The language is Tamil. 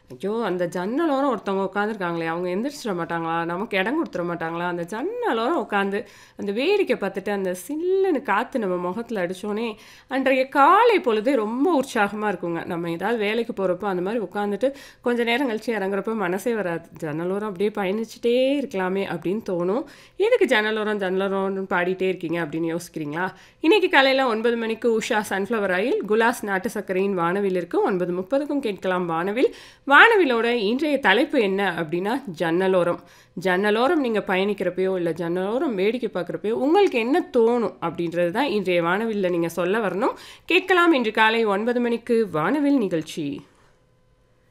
ஐயோ! அந்த ஜன்னலோரம் ஒருத்தவங்க உட்காந்துருக்காங்களே, அவங்க எந்திரிச்சிட மாட்டாங்களா? நமக்கு இடம் குடுத்துற மாட்டாங்களா? அந்த ஜன்னலோரம் உட்காந்து, அந்த வேடிக்கை பார்த்துட்டு, அந்த சில்லுன்னு காத்து நம்ம முகத்தில அடிச்சோனே, அன்றைய காலை பொழுதே ரொம்ப உற்சாகமா இருக்குங்க. நம்ம ஏதாவது வேலைக்கு போறப்போ, அந்த மாரி உட்காந்துட்டு, கொஞ்ச நேரம் கழிச்சு இறங்குறப்போ மனசே வராது. ஜன்னலோரம் அப்படியே பயணிச்சுட்டே இருக்கலாமே அப்படின்னு தோணும். எதுக்கு ஜன்னலோரம் ஜன்னலோரம்னு பாடிட்டே இருக்கீங்க அப்படின்னு யோசிக்கிறீங்களா? இன்னைக்கு காலையில 9 மணிக்கு உஷா சன்ஃப்ளவர் ஆயில், குலாஸ் நாட்டு சர்க்கரையின் வானவில் இருக்கு. 9:30க்கும் கேட்கலாம் வானவில். வானவிலோட இன்றைய தலைப்பு என்ன அப்படின்னா, ஜன்னலோரம். ஜன்னலோரம் நீங்க பயணிக்கிறப்பயோ, இல்ல ஜன்னலோரம் வேடிக்கை பார்க்குறப்பயோ, உங்களுக்கு என்ன தோணும்? அப்படின்றது தான் இன்றைய வானவில்ல நீங்க சொல்ல வரணும். கேட்கலாம் இன்று காலை 9 மணிக்கு வானவில் நிகழ்ச்சி.